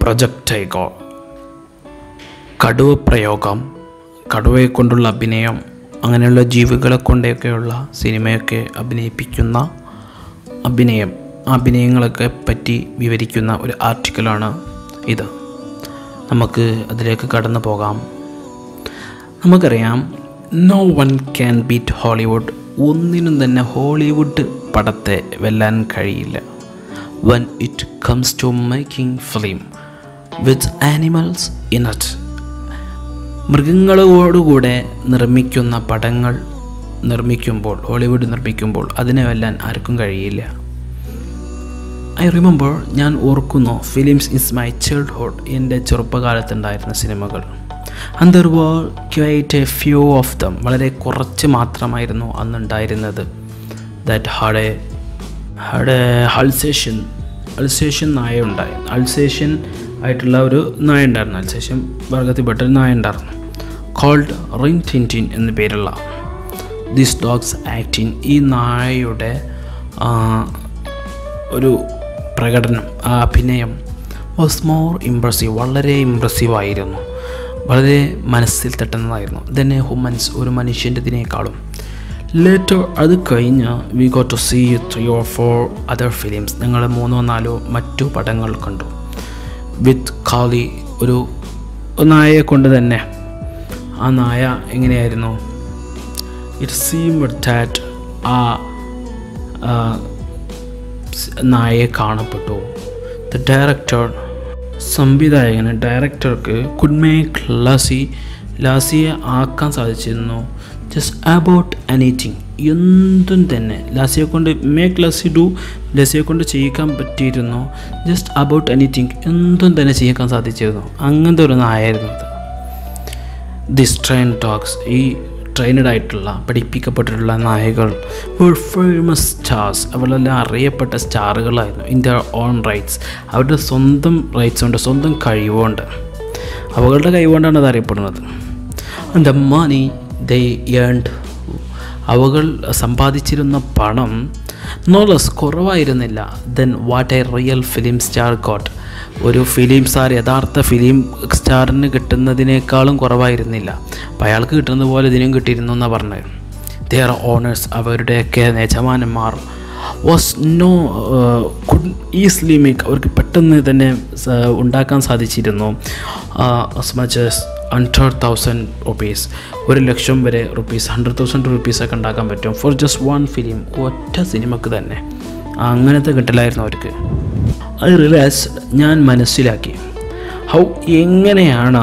Project tiger കടുവ പ്രയോഗം കടുവയെ കൊണ്ടുള്ള അഭിനയം അങ്ങനെയുള്ള ജീവികളെ കൊണ്ടൊക്കെയുള്ള സിനിമയൊക്കെ അഭിനയിപ്പിക്കുന്ന അഭിനയം അഭിനയങ്ങളൊക്കെ പറ്റി വിവരിക്കുന്ന ഒരു ആർട്ടിക്കിളാണ് ഇത് നമുക്ക് അതിലേക്ക് കടന്നു പോകാം നമുക്കറിയാം no one can beat Hollywood ഒന്നിനും തന്നെ ഹോളിവുഡ് പടത്തെ വെല്ലാൻ കഴിയില്ല when it comes to making film with animals in it മൃഗങ്ങളോടുകൂടെ നിർമ്മിക്കുന്ന പടങ്ങൾ നിർമ്മിക്കുമ്പോൾ ഹോളിവുഡ് നിർമ്മിക്കുമ്പോൾ അതിനെ വെല്ലാൻ ആർക്കും കഴിയില്ല ഐ റിമെമ്പർ ഞാൻ ഓർക്കുന്നു ഫിലിംസ് ഇസ് മൈ ചൈൽഡ്ഹുഡ് എൻ്റെ ചെറുപ്പകാലത്തുണ്ടായിരുന്ന സിനിമകൾ and there were quite a few of them വളരെ കുറച്ച് മാത്രമായിരുന്നു അന്നുണ്ടായിരുന്നത് that had a had a Alsatian Alsatian നായ ഉണ്ടായിരുന്നു അൾസേഷൻ ആയിട്ടുള്ള ഒരു നായ ഉണ്ടായിരുന്നു അൾസേഷൻ വർഗത്തിൽപ്പെട്ട ഒരു നായ ഉണ്ടായിരുന്നു കോൾഡ് റിൻ ടിൻറ്റിൻ എന്ന പേരുള്ള ദിസ് ഡോഗ്സ് ആക്ടിങ് ഈ നായയുടെ ആ, ഒരു പ്രകടനം ആ അഭിനയം വാസ് മോർ ഇമ്പ്രസീവ് വളരെ ഇമ്പ്രസീവ് ആയിരുന്നു വളരെ മനസ്സിൽ തട്ടുന്നതായിരുന്നു ദെൻ എ ഹ്യൂമൻസ് ഒരു മനുഷ്യൻ്റെതിനേക്കാളും ലേറ്റർ അത് കഴിഞ്ഞ് we go to see three or four other films ഞങ്ങൾ മൂന്നോ നാലോ മറ്റു പടങ്ങൾ കണ്ടു വിത്ത് കാളി ഒരു നായയെ കൊണ്ട് തന്നെ ആ നായ എങ്ങനെയായിരുന്നു ഇറ്റ് സീം ദാറ്റ് ആ ആ, സ് നായയെ കാണപ്പെട്ടു ദ ഡയറക്ടർ സംവിധായകന് ഡയറക്ടർക്ക് കുഡ് മേക്ക് ലാസി ലാസിയെ ആക്കാൻ സാധിച്ചിരുന്നു ജസ്റ്റ് അബൌട്ട് എനിത്തിങ് എന്തും തന്നെ ലാസിയെ കൊണ്ട് മേക്ക് ലാസി ഡു ലാസിയെ കൊണ്ട് ചെയ്യിക്കാൻ പറ്റിയിരുന്നു ജസ്റ്റ് അബൌട്ട് എനിത്തിങ് എന്തും തന്നെ ചെയ്യിക്കാൻ സാധിച്ചിരുന്നു അങ്ങനത്തെ ഒരു നായായിരുന്നു അത് ദിസ് ട്രെയിൻ ഡോഗ്സ് ഈ ട്രെയിനഡ് ആയിട്ടുള്ള പഠിപ്പിക്കപ്പെട്ടിട്ടുള്ള നായകൾ ഫേമസ് സ്റ്റാർസ് അവരെല്ലാം അറിയപ്പെട്ട സ്റ്റാറുകളായിരുന്നു ഇൻ ദർ ഓൺ റൈറ്റ്സ് അവരുടെ സ്വന്തം റൈറ്റ്സ് ഉണ്ട് സ്വന്തം കഴിവുണ്ട് അവകളുടെ കഴിവുകൊണ്ടാണ് അത് അറിയപ്പെടുന്നത് ദ മണി ദേ ഏൺഡ് അവകൾ സമ്പാദിച്ചിരുന്ന പണം നോളസ് കുറവായിരുന്നില്ല then what a real film star got ഒരു ഫിലിം സ്റ്റാർ യഥാർത്ഥ ഫിലിം സ്റ്റാറിന് കിട്ടുന്നതിനേക്കാളും കുറവായിരുന്നില്ല അപ്പം അയാൾക്ക് കിട്ടുന്ന പോലെ ഇതിനും കിട്ടിയിരുന്നു എന്നാണ് പറഞ്ഞത് ദർ ഓണേഴ്സ് അവരുടെയൊക്കെ യജമാനന്മാർ was no could easily make അവർക്ക് പെട്ടെന്ന് തന്നെ സ- ഉണ്ടാക്കാൻ സാധിച്ചിരുന്നു as much as hundred thousand rupees ഒരു ലക്ഷം വരെ റുപ്പീസ് ഹൺഡ്രഡ് തൗസൻഡ് റുപ്പീസൊക്കെ ഉണ്ടാക്കാൻ പറ്റും ഫോർ ജസ്റ്റ് വൺ ഫിലിം ഒറ്റ സിനിമക്ക് തന്നെ അങ്ങനത്തെ കിട്ടലായിരുന്നു അവർക്ക് അത് റിലാക്സ് ഞാൻ മനസ്സിലാക്കി ഹൗ എങ്ങനെയാണ്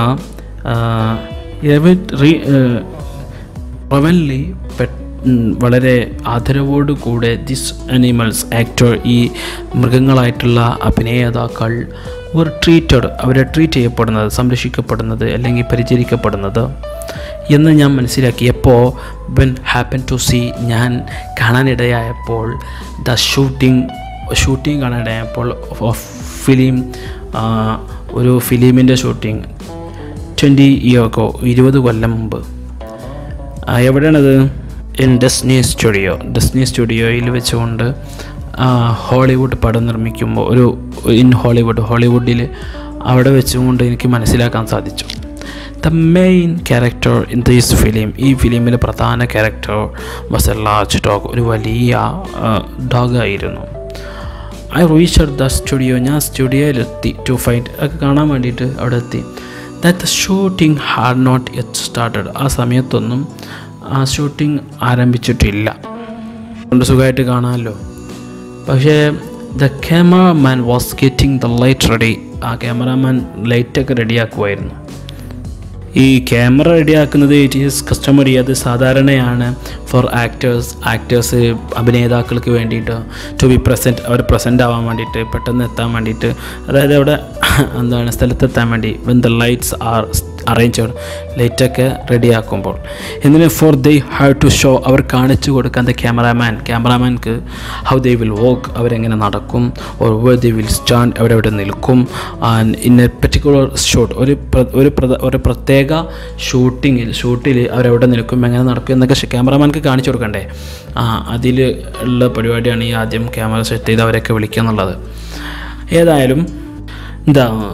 പ്രവൻലി വളരെ ആദരവോടുകൂടെ ദിസ് അനിമൽസ് ആക്ടർ ഈ മൃഗങ്ങളായിട്ടുള്ള അഭിനേതാക്കൾ ഒരു ട്രീറ്റഡ് അവരെ ട്രീറ്റ് ചെയ്യപ്പെടുന്നത് സംരക്ഷിക്കപ്പെടുന്നത് അല്ലെങ്കിൽ പരിചരിക്കപ്പെടുന്നത് എന്ന് ഞാൻ മനസ്സിലാക്കിയപ്പോൾ വെൻ ഹാപ്പൻ ടു സീ ഞാൻ കാണാനിടയായപ്പോൾ ദ ഷൂട്ടിംഗ് ഷൂട്ടിംഗ് കാണാനിടയായപ്പോൾ ഓഫ് ഫിലിം ഒരു ഫിലിമിൻ്റെ ഷൂട്ടിംഗ് ട്വൻറ്റി ഇയർക്കോ ഇരുപത് കൊല്ലം മുമ്പ് ആ, എവിടെയാണത് ഇൻ ഡെസ്നി സ്റ്റുഡിയോ ഡെസ്നി സ്റ്റുഡിയോയിൽ വെച്ചുകൊണ്ട് ആ, ഹോളിവുഡ് പടം നിർമ്മിക്കുമ്പോൾ ഒരു ഇൻ ഹോളിവുഡ് ഹോളിവുഡിൽ അവിടെ വെച്ചുകൊണ്ട് എനിക്ക് മനസ്സിലാക്കാൻ സാധിച്ചു the main character in these film ഈ ഫിലിമിലെ പ്രധാന character was a large dog ഒരു വലിയ ഡോഗ് ആയിരുന്നു ഐ റീച്ച് ദ സ്റ്റുഡിയോ ഞാൻ സ്റ്റുഡിയോയിലെത്തി ടു ഫൈൻഡ് ഒക്കെ കാണാൻ വേണ്ടിയിട്ട് അവിടെ എത്തി that the shooting had not yet started ആ സമയത്തൊന്നും ആ ഷൂട്ടിംഗ് ആരംഭിച്ചിട്ടില്ല കൊണ്ട് സുഖമായിട്ട് കാണാമല്ലോ പക്ഷേ the cameraman was getting the light ready ആ ക്യാമറാമാൻ ലൈറ്റൊക്കെ റെഡിയാക്കുമായിരുന്നു ഈ ക്യാമറ റെഡിയാക്കുന്നത് ഇറ്റ് ഈസ് കസ്റ്റമറി അത് സാധാരണയാണ് ഫോർ ആക്ടേഴ്സ് ആക്ടേഴ്സ് അഭിനേതാക്കൾക്ക് വേണ്ടിയിട്ട് ടു ബി പ്രസൻറ്റ് അവർ പ്രസൻ്റ് ആവാൻ വേണ്ടിയിട്ട് പെട്ടെന്ന് എത്താൻ വേണ്ടിയിട്ട് അതായത് അവിടെ എന്താണ് സ്ഥലത്തെത്താൻ വേണ്ടി when the lights are arranged ലൈറ്റൊക്കെ റെഡിയാക്കുമ്പോൾ എന്തിന് for they have to show അവർ കാണിച്ചു കൊടുക്കാൻ ദ ക്യാമറാമാൻ ക്യാമറാമാൻക്ക് ഹൗ ദേ വിൽ വോക്ക് അവരെങ്ങനെ നടക്കും or where they will stand അവരെവിടെ നിൽക്കും and in a particular shot ഒരു പ്ര- ഒരു പ്രധ- ഒരു പ്രത്യേക ഷൂട്ടിങ്ങിൽ ഷൂട്ടിൽ അവരെവിടെ നിൽക്കും എങ്ങനെ നടക്കും എന്നൊക്കെ ക്യാമറാമാൻക്ക് കാണിച്ചു കൊടുക്കണ്ടേ ആ അതിൽ ഉള്ള പരിപാടിയാണ് ഈ ആദ്യം ക്യാമറ സെറ്റ് ചെയ്ത് അവരൊക്കെ വിളിക്കുക എന്നുള്ളത് ഏതായാലും എന്താ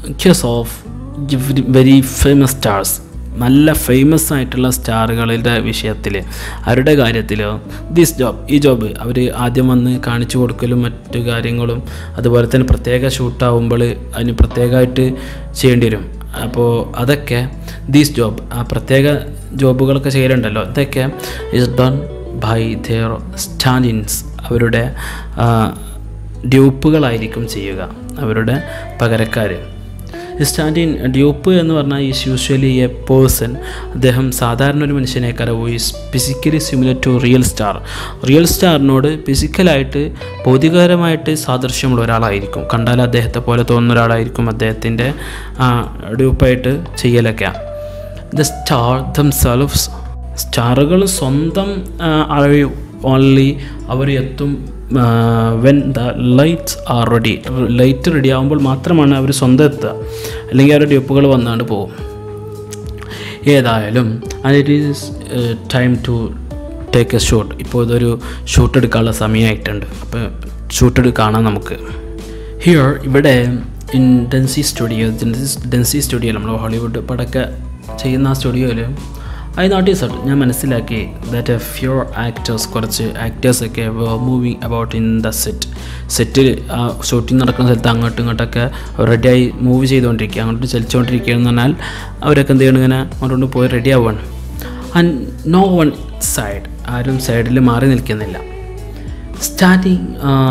case of very famous stars നല്ല ഫേമസ് ആയിട്ടുള്ള സ്റ്റാറുകളുടെ വിഷയത്തിൽ അവരുടെ കാര്യത്തിൽ ദിസ് ജോബ് ഈ ജോബ് അവർ ആദ്യം വന്ന് കാണിച്ചു കൊടുക്കലും മറ്റു കാര്യങ്ങളും അതുപോലെ തന്നെ പ്രത്യേക ഷൂട്ടാവുമ്പോൾ അതിന് പ്രത്യേകമായിട്ട് ചെയ്യേണ്ടി വരും അപ്പോൾ അതൊക്കെ ദീസ് ജോബ് ആ പ്രത്യേക ജോബുകളൊക്കെ ചെയ്യലുണ്ടല്ലോ അതൊക്കെ is done by their stand ins അവരുടെ ഡ്യൂപ്പുകളായിരിക്കും ചെയ്യുക അവരുടെ പകരക്കാർ സ്റ്റാൻഡിൻ ഡ്യൂപ്പ് എന്ന് പറഞ്ഞാൽ ഈസ് യൂഷ്വലി എ പേഴ്സൺ അദ്ദേഹം സാധാരണ ഒരു മനുഷ്യനേക്കാൾ is physically similar to real star real സ്റ്റാറിനോട് ഫിസിക്കലായിട്ട് ഭൗതികപരമായിട്ട് സാദൃശ്യമുള്ള ഒരാളായിരിക്കും കണ്ടാൽ അദ്ദേഹത്തെ പോലെ തോന്നുന്ന ഒരാളായിരിക്കും അദ്ദേഹത്തിൻ്റെ ഡ്യൂപ്പായിട്ട് ചെയ്യലൊക്കെ ദ സ്റ്റാർ ദം സെൽഫ്സ് സ്റ്റാറുകൾ സ്വന്തം അറിവ് ഓൺലി അവർ എത്തും when the lights are ready light ready ആകുമ്പോൾ മാത്രമാണ് അവർ സ്വന്തം എത്തുക അല്ലെങ്കിൽ അവരുടെ ഡ്യൂപ്പുകൾ വന്നാണ്ട് പോകും ഏതായാലും and it is time to take a shoot ഇപ്പോൾ ഇതൊരു ഷൂട്ട് എടുക്കാനുള്ള സമയമായിട്ടുണ്ട് അപ്പോൾ ഷൂട്ട് എടുക്കാണ് നമുക്ക് ഹിയർ ഇവിടെ ഇൻ ഡെൻസി സ്റ്റുഡിയോ ഡെൻസി സ്റ്റുഡിയോ നമ്മൾ ഹോളിവുഡ് പടക്ക ചെയ്യുന്ന ആ സ്റ്റുഡിയോയിൽ ഐ നോട്ടീസ് ഔട്ട് ഞാൻ മനസ്സിലാക്കി ദാറ്റ് എ ഫ്യൂർ ആക്ടേഴ്സ് കുറച്ച് ആക്ടേഴ്സൊക്കെ moving about in the set സെറ്റിൽ ആ ഷൂട്ടിംഗ് നടക്കുന്ന സ്ഥലത്ത് അങ്ങോട്ടും ഇങ്ങോട്ടൊക്കെ റെഡിയായി മൂവ് ചെയ്തുകൊണ്ടിരിക്കുക അങ്ങോട്ട് ചലിച്ചുകൊണ്ടിരിക്കുക എന്ന് പറഞ്ഞാൽ അവരൊക്കെ എന്ത് ചെയ്യണം ഇങ്ങനെ അങ്ങോട്ട് പോയി റെഡി ആവുകയാണ് ആൻഡ് നോ വൺ സൈഡ് ആരും സൈഡിൽ മാറി നിൽക്കുന്നില്ല സ്റ്റാർട്ടിങ്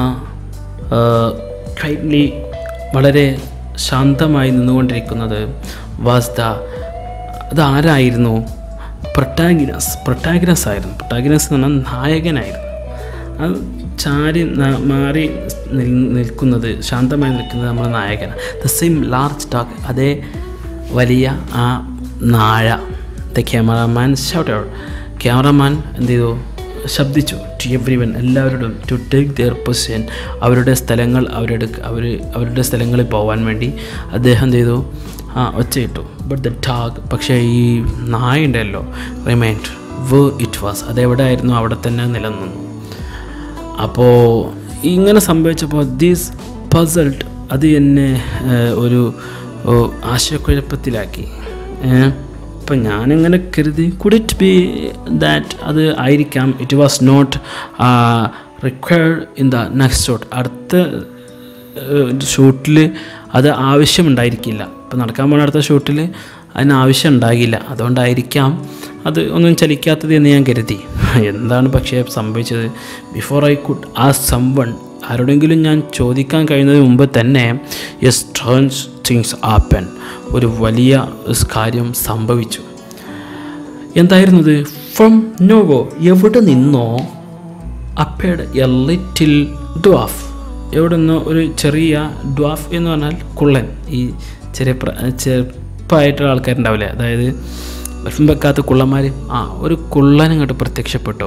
ക്വൈറ്റ്ലി വളരെ ശാന്തമായി നിന്നുകൊണ്ടിരിക്കുന്നത് വാസ് ദ അതാരായിരുന്നു പ്രൊട്ടാഗിനസ് പ്രൊട്ടാഗിനസ് ആയിരുന്നു പ്രൊട്ടാഗിനസ് എന്ന് പറഞ്ഞാൽ നായകനായിരുന്നു അത് ചാരി ന- മാറി നിൽ- നിൽക്കുന്നത് ശാന്തമായി നിൽക്കുന്നത് നമ്മുടെ നായകനാണ് ദ സെയിം ലാർജ് ഡോഗ് അതേ വലിയ ആ നാഴ ദ ക്യാമറാമാൻ ഷൗട്ട് ക്യാമറാമാൻ എന്ത് ചെയ്തു ശബ്ദിച്ചു ടു എവ്രി വൺ എല്ലാവരോടും ടു ടേക്ക് ദിയർ പൊസിഷൻ അവരുടെ സ്ഥലങ്ങൾ അവരുടെ അവർ അവരുടെ സ്ഥലങ്ങളിൽ പോകാൻ വേണ്ടി അദ്ദേഹം എന്ത് ചെയ്തു ആ ഒച്ചയിട്ടു ബട്ട് ദ ടാഗ് പക്ഷേ ഈ നായ ഉണ്ടല്ലോ റിമൈൻഡ് വേ ഇറ്റ് വാസ് അതെവിടെ ആയിരുന്നു അവിടെ തന്നെ നിലനിന്നു അപ്പോൾ ഇങ്ങനെ സംഭവിച്ചപ്പോൾ ദീസ് പസൾട്ട് അത് എന്നെ ഏഹ്, ഒരു ഓ, ആശയക്കുഴപ്പത്തിലാക്കി ഏഹ്. അപ്പം ഞാനിങ്ങനെ കരുതി കുഡ് ഇറ്റ് ബി ദാറ്റ് അത് ആയിരിക്കാം it was not required in the next shot അടുത്ത ഷൂട്ടിൽ അത് ആവശ്യമുണ്ടായിരിക്കില്ല ഇപ്പം നടക്കാൻ പോകുന്ന അടുത്ത ഷൂട്ടിൽ അതിന് ആവശ്യം ഉണ്ടാകില്ല അതുകൊണ്ടായിരിക്കാം അത് ഒന്നും ചലിക്കാത്തത് എന്ന് ഞാൻ കരുതി എന്താണ് പക്ഷേ സംഭവിച്ചത് before I could ah someone ആരോടെങ്കിലും ഞാൻ ചോദിക്കാൻ കഴിയുന്നതിന് മുമ്പ് തന്നെ എ സ്ട്രേഞ്ച് തിങ്സ് ആപ്പൻ ഒരു വലിയ കാര്യം സംഭവിച്ചു എന്തായിരുന്നത് ഫ്രം നോവോ എവിടെ നിന്നോ അപ്പേഡ് എ ലിറ്റിൽ ഡ്വാഫ് എവിടെ നിന്നോ ഒരു ചെറിയ ഡ്വാഫ് എന്ന് പറഞ്ഞാൽ കുള്ളൻ ഈ ചെറിയ പ്ര- ചെറുപ്പമായിട്ടുള്ള ആൾക്കാരുണ്ടാവില്ലേ അതായത് വിഷം വെക്കാത്ത കുള്ളന്മാർ ആ ഒരു കുള്ളൻ ഇങ്ങോട്ട് പ്രത്യക്ഷപ്പെട്ടു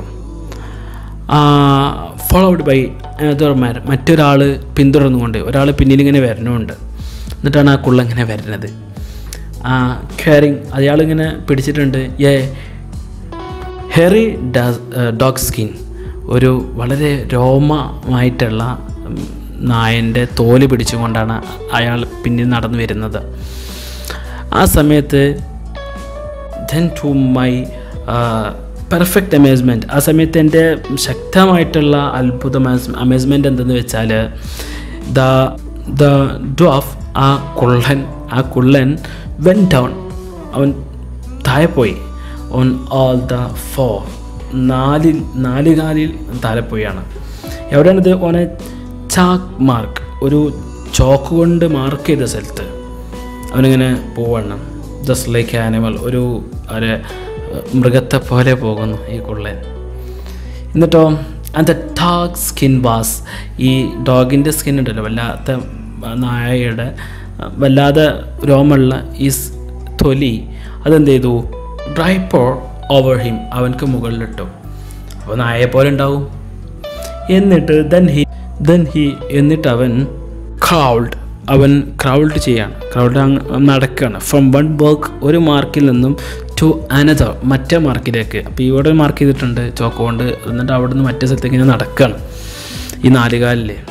ഫോളോഡ് ബൈ അതർമാർ മറ്റൊരാൾ പിന്തുടർന്നുകൊണ്ട് ഒരാൾ പിന്നിൽ ഇങ്ങനെ വരണമുണ്ട് എന്നിട്ടാണ് ആ കുള്ള ഇങ്ങനെ വരുന്നത് ആ കെയറിങ് അയാളിങ്ങനെ പിടിച്ചിട്ടുണ്ട് ഏ ഹെറി ഡോഗ് സ്കിൻ ഒരു വളരെ രോമമായിട്ടുള്ള ഉം, നായൻ്റെ തോല് പിടിച്ചുകൊണ്ടാണ് അയാൾ പിന്നിൽ നടന്നു വരുന്നത് ആ സമയത്ത് then to my perfect amazement ആ സമയത്ത് എൻ്റെ ശക്തമായിട്ടുള്ള അത്ഭുതം അമേസ്മെൻറ്റ് എന്തെന്ന് വെച്ചാൽ ദ ദ ഡ്വാഫ് ആ കുള്ളൻ ആ കുള്ളൻ വെൻ ഡൗൺ അവൻ താഴെ പോയി ഓൺ ഓൾ ദ ഫോർ നാലിൽ നാല് കാലിൽ താഴെ പോയാണ് എവിടെയാണിത് ഓനെ ചാക്ക് മാർക്ക് ഒരു ചോക്ക് കൊണ്ട് മാർക്ക് ചെയ്ത സ്ഥലത്ത് അവനിങ്ങനെ പോവണം ജസ്റ്റ് ലൈക്ക് ആനിമൽ ഒരു ഒരു മൃഗത്തെ പോലെ പോകുന്നു ഈ കുള്ളൻ എന്നിട്ടോ and the dog skin was ഈ ഡോഗിൻ്റെ സ്കിൻ ഉണ്ടല്ലോ വല്ലാത്ത നായയുടെ വല്ലാതെ രോമമുള്ള ഈ സ് തൊലി അതെന്ത് ചെയ്തു ഡ്രൈ പോർ ഓവർ ഹിം അവൻക്ക് മുകളിലിട്ടു അപ്പോൾ നായയെ പോലെ ഉണ്ടാവും എന്നിട്ട് ദെൻ ഹി ദെൻ ഹി എന്നിട്ട് അവൻ ക്രൗൾഡ് അവൻ ക്രൗൾഡ് ചെയ്യാണ് ക്രൗൾഡ് നടക്കുകയാണ് ഫ്രം വൺ വർക്ക് ഒരു മാർക്കിൽ നിന്നും ടു അനദർ മറ്റേ മാർക്കിലേക്ക് അപ്പോൾ ഇവിടെ മാർക്ക് ചെയ്തിട്ടുണ്ട് ചോക്ക് കൊണ്ട് എന്നിട്ട് അവിടെ നിന്ന് മറ്റേ സ്ഥലത്തേക്ക് ഇങ്ങനെ നടക്കുകയാണ് ഈ നാലുകാലിൽ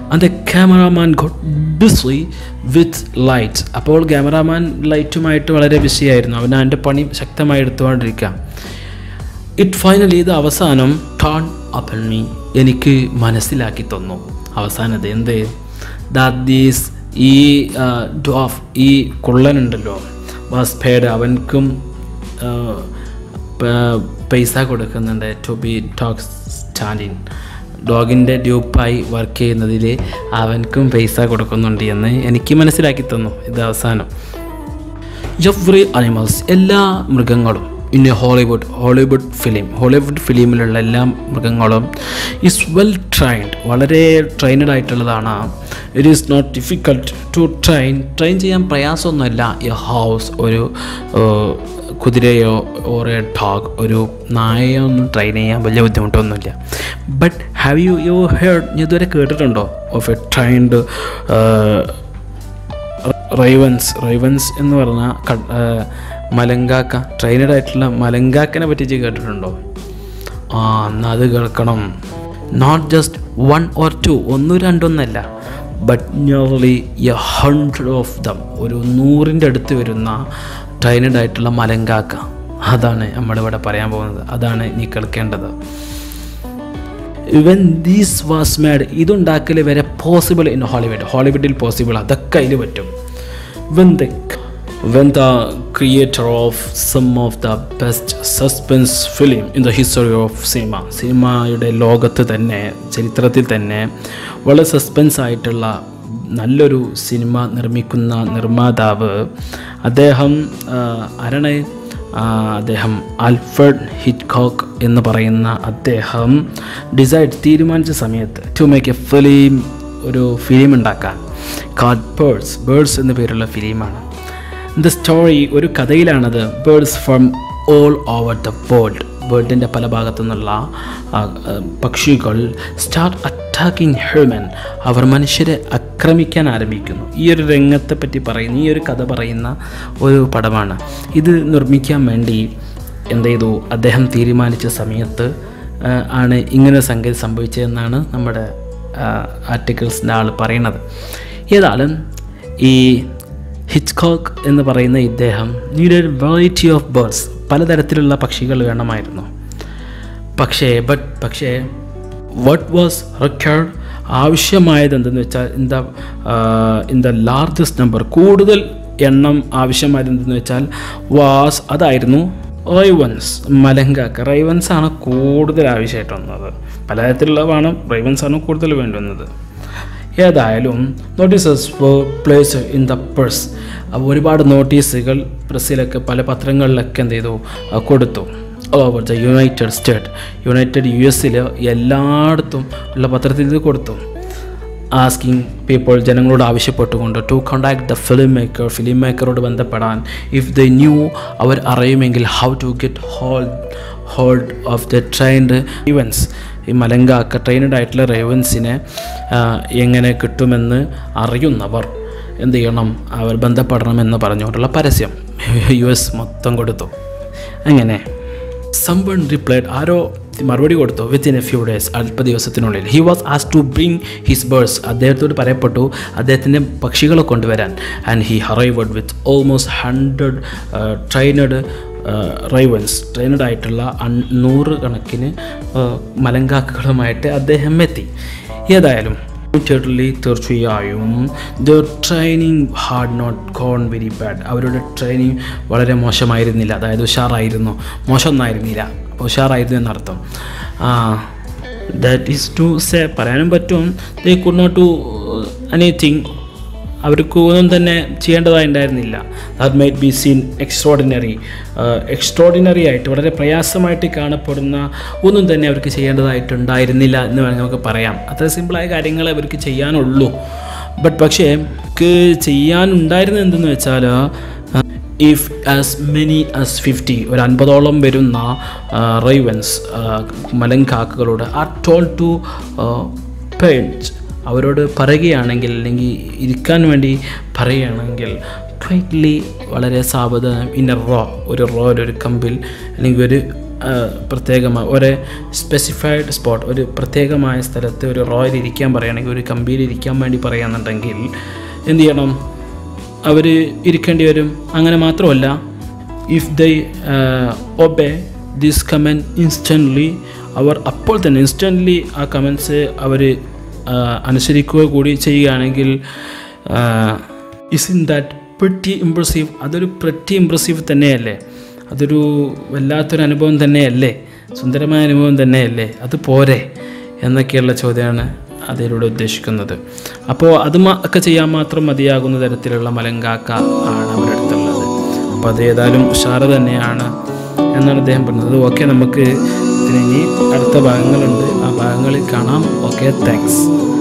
and the cameraman got busy with light അപ്പോൾ ക്യാമറാമാൻ ലൈറ്റുമായിട്ട് വളരെ ബിസിയായിരുന്നു അവൻ അവൻ്റെ പണി ശക്തമായി എടുത്തുകൊണ്ടിരിക്കുക ഇറ്റ് ഫൈനലി ഇത് അവസാനം ടേൺ അപ്പൺ മീ എനിക്ക് മനസ്സിലാക്കി തന്നു അവസാനത് എന്ത് ദാറ്റ് ദീസ് ഈ ഡോഫ് ഈ കുള്ളനുണ്ടല്ലോ വാസ് പേഡ് അവൻക്കും ആ, പ- പൈസ കൊടുക്കുന്നുണ്ട് ടു ബി ടോക്സ് സ്റ്റാൻഡിൻ ഡോഗിൻ്റെ ഡ്യൂപ്പായി വർക്ക് ചെയ്യുന്നതിൽ അവൻക്കും പൈസ കൊടുക്കുന്നുണ്ട് എന്ന് എനിക്ക് മനസ്സിലാക്കി തന്നു ഇത് അവസാനം എവറി അനിമൽസ് എല്ലാ മൃഗങ്ങളും in a Hollywood Hollywood film Hollywood ഫിലിമിലുള്ള എല്ലാ മൃഗങ്ങളും ഈസ് വെൽ ട്രൈൻഡ് വളരെ ട്രെയിനഡ് ആയിട്ടുള്ളതാണ് it is not difficult to train train ചെയ്യാൻ പ്രയാസമൊന്നുമല്ല എ ഹൗസ് ഒരു ഏഹ്, കുതിരയോ ഓർ എ ഡോഗ് ഒരു നായയോ ഒന്നും ട്രെയിൻ ചെയ്യാൻ വലിയ ബുദ്ധിമുട്ടൊന്നുമില്ല but have you you heard ഇതുവരെ കേട്ടിട്ടുണ്ടോ of a trained ravens ravens എന്ന് പറഞ്ഞാൽ ക- ആ, മലങ്കാക്ക ട്രെയിനഡ് ആയിട്ടുള്ള മലങ്കാക്കനെ പറ്റി കേട്ടിട്ടുണ്ടോ ആ എന്നാൽ അത് കേൾക്കണം not just one or two ഒന്നും രണ്ടൊന്നല്ല but nearly a hundred of them ഒരു നൂറിൻ്റെ അടുത്ത് വരുന്ന ട്രെയിനഡ് ആയിട്ടുള്ള മലങ്കാക്ക അതാണ് നമ്മളിവിടെ പറയാൻ പോകുന്നത് അതാണ് നീ കേൾക്കേണ്ടത് വെൻ ദീസ് വാസ് മേഡ് ഇതുണ്ടാക്കൽ വരെ പോസിബിൾ ഇൻ ഹോളിവുഡ് ഹോളിവുഡിൽ പോസിബിൾ അതൊക്കെ അതിൽ പറ്റും when the when the creator of some of the best suspense film in the history of cinema സിനിമയുടെ ലോകത്ത് തന്നെ ചരിത്രത്തിൽ തന്നെ വളരെ സസ്പെൻസ് ആയിട്ടുള്ള നല്ലൊരു സിനിമ നിർമ്മിക്കുന്ന നിർമ്മാതാവ് അദ്ദേഹം ആ, ആരാണ് ആ, അദ്ദേഹം ആൽഫ്രഡ് ഹിറ്റ്കോക്ക് എന്ന് പറയുന്ന അദ്ദേഹം ഡിസൈഡ് തീരുമാനിച്ച സമയത്ത് ടു മേക്ക് എ ഫിലിം ഒരു ഫിലിം ഉണ്ടാക്കാൻ കാഡ് ബേർഡ്സ് ബേർഡ്സ് എന്ന പേരുള്ള ഫിലിമാണ് ദ സ്റ്റോറി ഒരു കഥയിലാണത് birds from all over the world വേൾഡിൻ്റെ പല ഭാഗത്തു നിന്നുള്ള ആ, ആ, പക്ഷികൾ സ്റ്റാർട്ട് അറ്റാക്കിംഗ് ഹ്യൂമൻ അവർ മനുഷ്യരെ ആക്രമിക്കാൻ ആരംഭിക്കുന്നു ഈ ഒരു രംഗത്തെ പറ്റി പറയുന്ന ഈ ഒരു കഥ പറയുന്ന ഒരു പടമാണ് ഇത് നിർമ്മിക്കാൻ വേണ്ടി എന്ത് ചെയ്തു അദ്ദേഹം തീരുമാനിച്ച സമയത്ത് ആ, ആണ് ഇങ്ങനെ സംഗതി സംഭവിച്ചതെന്നാണ് നമ്മുടെ ആർട്ടിക്കിൾസിൻ്റെ ആൾ പറയുന്നത് ഏതായാലും ഈ ഹിച്ച്കോക്ക് എന്ന് പറയുന്ന ഇദ്ദേഹം നീഡഡ് വെറൈറ്റി ഓഫ് ബേർഡ്സ് പലതരത്തിലുള്ള പക്ഷികൾ വേണമായിരുന്നു പക്ഷേ ബട്ട് പക്ഷേ വട്ട് വാസ് റിക്വയർഡ് ആവശ്യമായത് എന്തെന്ന് വെച്ചാൽ in the in the largest number കൂടുതൽ എണ്ണം ആവശ്യമായത് എന്തെന്ന് വെച്ചാൽ വാസ് അതായിരുന്നു റൈവൻസ് മലങ്കാക്ക റൈവൻസ് ആണ് കൂടുതൽ ആവശ്യമായിട്ട് വന്നത് പലതരത്തിലുള്ള വേണം റൈവൻസ് ആണ് കൂടുതൽ വേണ്ടി വന്നത് ഏതായാലും notices place in the press ഒരുപാട് നോട്ടീസുകൾ പ്രസ്സിലൊക്കെ പല പത്രങ്ങളിലൊക്കെ എന്ത് ചെയ്തു ആ, കൊടുത്തു over the United State United U എസിൽ എല്ലായിടത്തും ഉള്ള പത്രത്തിൽ ഇത് കൊടുത്തു ആസ്കിങ് പീപ്പിൾ ജനങ്ങളോട് ആവശ്യപ്പെട്ടുകൊണ്ട് to contact the film maker film മേക്കറോട് ബന്ധപ്പെടാൻ ഇഫ് ദ ന്യൂ അവർ അറിയുമെങ്കിൽ how to get hold hold of the trained ravens ഈ മലങ്കാക്ക ട്രെയിനഡ് ആയിട്ടുള്ള റേവൻസിനെ എങ്ങനെ കിട്ടുമെന്ന് അറിയുന്നവർ എന്ത് ചെയ്യണം അവർ ബന്ധപ്പെടണമെന്ന് പറഞ്ഞുകൊണ്ടുള്ള പരസ്യം യു എസ് മൊത്തം കൊടുത്തു അങ്ങനെ സംവൺ റിപ്ലൈഡ് ആരോ മറുപടി കൊടുത്തു വിത്തിൻ എ ഫ്യൂ ഡേയ്സ് അല്പ ദിവസത്തിനുള്ളിൽ ഹി വാസ് ആസ് ടു ബ്രിങ് ഹിസ് ബേർഡ്സ് അദ്ദേഹത്തോട് പറയപ്പെട്ടു അദ്ദേഹത്തിൻ്റെ പക്ഷികളെ കൊണ്ടുവരാൻ and he arrived with almost hundred trained ravens trained ആയിട്ടുള്ള അൺ- നൂറ് കണക്കിന് ആ, മലങ്കാക്കുകളുമായിട്ട് അദ്ദേഹം എത്തി ഏതായാലും ഇമ്മീഡിയറ്റ്ലി തീർച്ചയായും the training had not gone very bad അവരുടെ ട്രെയിനിങ് വളരെ മോശമായിരുന്നില്ല അതായത് ഉഷാറായിരുന്നു മോശമൊന്നായിരുന്നില്ല ഉഷാറായിരുന്നു എന്നർത്ഥം ദാറ്റ് ഈസ് ടു സേ പറയാനും പറ്റും they could not to anything അവർക്ക് ഒന്നും തന്നെ ചെയ്യേണ്ടതായിട്ടുണ്ടായിരുന്നില്ല that might be seen extraordinary extraordinary ആയിട്ട് വളരെ പ്രയാസമായിട്ട് കാണപ്പെടുന്ന ഒന്നും തന്നെ അവർക്ക് ചെയ്യേണ്ടതായിട്ടുണ്ടായിരുന്നില്ല എന്ന് വേണമെങ്കിൽ നമുക്ക് പറയാം അത്ര സിമ്പിളായ കാര്യങ്ങൾ അവർക്ക് ചെയ്യാനുള്ളൂ ബട്ട് പക്ഷേ അവർക്ക് ചെയ്യാനുണ്ടായിരുന്നത് എന്തെന്ന് വെച്ചാൽ if as many as fifty ഒരു അൻപതോളം വരുന്ന റൈവൻസ് മലങ്കാക്കുകളോട് ആർ ടോൾ ടു പെയിൻറ്റ് അവരോട് പറയുകയാണെങ്കിൽ അല്ലെങ്കിൽ ഇരിക്കാൻ വേണ്ടി പറയുകയാണെങ്കിൽ ക്വൈറ്റ്ലി വളരെ സാവധാനം ഇൻ എ റോ ഒരു റോ ഒരു കമ്പിൽ അല്ലെങ്കിൽ ഒരു ആ, പ്രത്യേകമായി ഒരു സ്പെസിഫൈഡ് സ്പോട്ട് ഒരു പ്രത്യേകമായ സ്ഥലത്ത് ഒരു റോയിൽ ഇരിക്കാൻ പറയുകയാണെങ്കിൽ ഒരു കമ്പിയിൽ ഇരിക്കാൻ വേണ്ടി പറയുകയാണെന്നുണ്ടെങ്കിൽ എന്ത് ചെയ്യണം അവർ ഇരിക്കേണ്ടി വരും അങ്ങനെ മാത്രമല്ല if they obey this command instantly അവർ അപ്പോൾ തന്നെ ഇൻസ്റ്റൻ്റ്ലി ആ കമൻസ് അവർ അനുസരിക്കുക കൂടി ചെയ്യുകയാണെങ്കിൽ is in that pretty impressive അതൊരു പ്രിറ്റി ഇമ്പ്രസീവ് തന്നെയല്ലേ അതൊരു വല്ലാത്തൊരു അനുഭവം തന്നെയല്ലേ സുന്ദരമായ അനുഭവം തന്നെയല്ലേ അത് പോരെ എന്നൊക്കെയുള്ള ചോദ്യമാണ് അതിലൂടെ ഉദ്ദേശിക്കുന്നത് അപ്പോൾ അത് മാ- ഒക്കെ ചെയ്യാൻ മാത്രം മതിയാകുന്ന തരത്തിലുള്ള മലങ്കാക്ക ആണ് അവരുടെ അടുത്തുള്ളത് അപ്പോൾ അത് ഏതായാലും ഉഷാറ് തന്നെയാണ് എന്നാണ് അദ്ദേഹം പറഞ്ഞത് ഓക്കെ നമുക്ക് ഇതിന് ഇനി അടുത്ത ഭാഗങ്ങളുണ്ട് ആ ഭാഗങ്ങളിൽ കാണാം ഓക്കെ താങ്ക്സ്